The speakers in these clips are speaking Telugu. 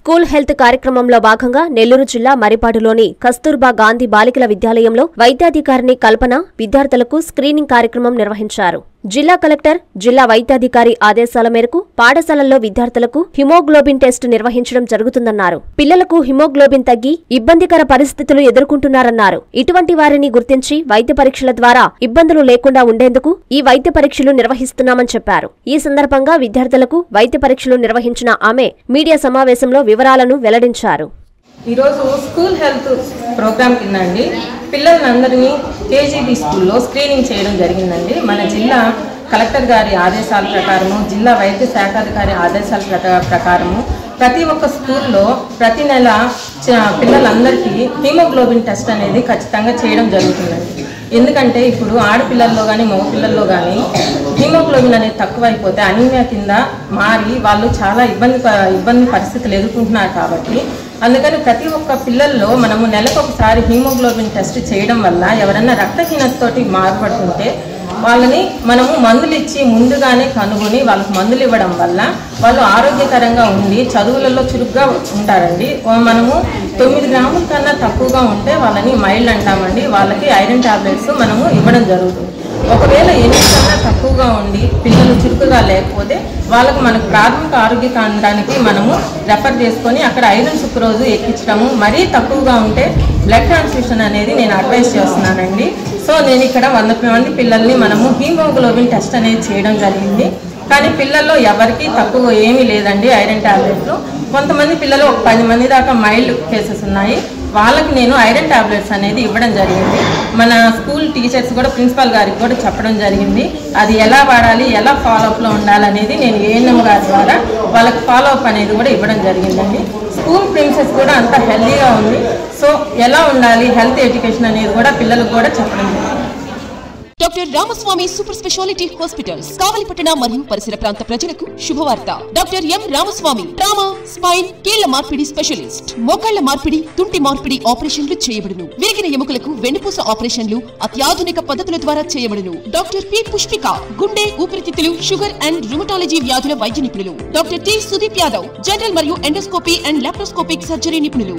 స్కూల్ హెల్త్ కార్యక్రమంలో భాగంగా నెల్లూరు జిల్లా మరిపాడులోని కస్తూర్బా గాంధీ బాలికల విద్యాలయంలో వైద్యాధికారిని కల్పన విద్యార్థులకు స్క్రీనింగ్ కార్యక్రమం నిర్వహించారు జిల్లా కలెక్టర్ జిల్లా వైద్యాధికారి ఆదేశాల మేరకు పాఠశాలల్లో విద్యార్థులకు హిమోగ్లోబిన్ టెస్ట్ నిర్వహించడం జరుగుతుందన్నారు పిల్లలకు హిమోగ్లోబిన్ తగ్గి ఇబ్బందికర పరిస్థితులు ఎదుర్కొంటున్నారన్నారు ఇటువంటి వారిని గుర్తించి వైద్య పరీక్షల ద్వారా ఇబ్బందులు లేకుండా ఉండేందుకు ఈ వైద్య పరీక్షలు నిర్వహిస్తున్నామని చెప్పారు ఈ సందర్భంగా విద్యార్థులకు వైద్య పరీక్షలు నిర్వహించిన ఆమె మీడియా సమావేశంలో వివరాలను వెల్లడించారు ఈరోజు స్కూల్ హెల్త్ ప్రోగ్రామ్ కింద అండి పిల్లలందరినీ కేజీబీ స్కూల్లో స్క్రీనింగ్ చేయడం జరిగిందండి మన జిల్లా కలెక్టర్ గారి ఆదేశాల ప్రకారము జిల్లా వైద్య శాఖాధికారి ఆదేశాల ప్రక- ప్రకారము ప్రతి ఒక్క స్కూల్లో ప్రతి నెల చ- పిల్లలందరికీ హీమోగ్లోబిన్ టెస్ట్ అనేది ఖచ్చితంగా చేయడం జరుగుతుందండి ఎందుకంటే ఇప్పుడు ఆడపిల్లల్లో కానీ మగపిల్లల్లో కానీ హీమోగ్లోబిన్ అనేది తక్కువైపోతే అనీమియా కింద మారి వాళ్ళు చాలా ఇబ్బంది ప- ఇబ్బంది పరిస్థితులు ఎదుర్కొంటున్నారు కాబట్టి అందుకని ప్రతి ఒక్క పిల్లల్లో మనము నెలకు ఒకసారి హీమోగ్లోబిన్ టెస్ట్ చేయడం వల్ల ఎవరైనా రక్తహీనతతోటి బాధపడుతుంటే వాళ్ళని మనము మందులు ఇచ్చి ముందుగానే కనుగొని వాళ్ళకి మందులు ఇవ్వడం వల్ల వాళ్ళు ఆరోగ్యకరంగా ఉండి చదువులలో చురుగ్గా ఉంటారండి ఓ మనము తొమ్మిది గ్రాముల కన్నా తక్కువగా ఉంటే వాళ్ళని మైల్డ్ అంటామండి వాళ్ళకి ఐరన్ టాబ్లెట్స్ మనము ఇవ్వడం జరుగుతుంది ఒకవేళ ఎనిమిది కన్నా తక్కువగా ఉండి పిల్లలు చురుకుగా లేకపోతే వాళ్ళకు మనకు ప్రాథమిక ఆరోగ్య కేంద్రానికి మనము రెఫర్ చేసుకొని అక్కడ ఐరన్ సుక్రోజు ఎక్కించడము మరీ తక్కువగా ఉంటే బ్లడ్ ట్రాన్స్ఫ్యూషన్ అనేది నేను అడ్వైస్ చేస్తున్నానండి సో నేను ఇక్కడ వంద మంది పిల్లల్ని మనము హీమోగ్లోబిన్ టెస్ట్ అనేది చేయడం జరిగింది కానీ పిల్లల్లో ఎవరికీ తక్కువ ఏమీ లేదండి ఐరన్ టాబ్లెట్లు కొంతమంది పిల్లలు ఒక పది మంది దాకా మైల్డ్ కేసెస్ ఉన్నాయి వాళ్ళకి నేను ఐరన్ టాబ్లెట్స్ అనేది ఇవ్వడం జరిగింది మన స్కూల్ టీచర్స్ కూడా ప్రిన్సిపాల్ గారికి కూడా చెప్పడం జరిగింది అది ఎలా వాడాలి ఎలా ఫాలోఅప్లో ఉండాలనేది నేను ఏఎన్ఎం గారి ద్వారా వాళ్ళకి ఫాలోఅప్ అనేది కూడా ఇవ్వడం జరిగిందండి స్కూల్ ప్రిన్సెస్ కూడా అంత హెల్తీగా ఉంది సో ఎలా ఉండాలి హెల్త్ ఎడ్యుకేషన్ అనేది కూడా పిల్లలకు కూడా చెప్పడం జరిగింది doctor Ramaswamy super speciality hospitals కావలిపట్టణ మరియు పరిసర ప్రాంత ప్రజలకు శుభవార్త doctor M Ramaswamy trauma spine కీళ్ల మార్పిడి స్పెషలిస్ట్ మోకాళ్ల మార్పిడి తుంటి మార్పిడి ఆపరేషన్లు చేయబడును విరిగిన ఎముకలకు వెన్నుపూస ఆపరేషన్లు అత్యాధునిక పద్ధతుల ద్వారా చేయబడును డాక్టర్ పి పుష్పిక గుండె ఊపిరితిత్తులు షుగర్ అండ్ రుమటాలజీ వ్యాధుల వైద్య నిపుణులు doctor T Sudeep Yadav general మరియు ఎండోస్కోపీ అండ్ లాప్రోస్కోపిక్ సర్జరీ నిపుణులు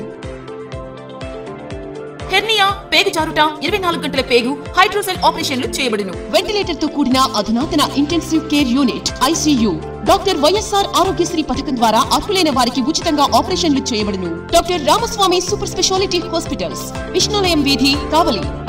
హెర్నియా పేగు జారుట ఇరవై నాలుగు గంటల పేగు హైడ్రోసెల్ ఆపరేషన్లు చేయబడును వెంటిలేటర్ తో కూడిన అధునాతన intensive care unit ICU doctor YSR Aarogyasri పథకం ద్వారా అర్హులైన వారికి ఉచితంగా ఆపరేషన్లు చేయబడును doctor Ramaswamy super speciality hospitals విష్ణులయం వీధి కావలి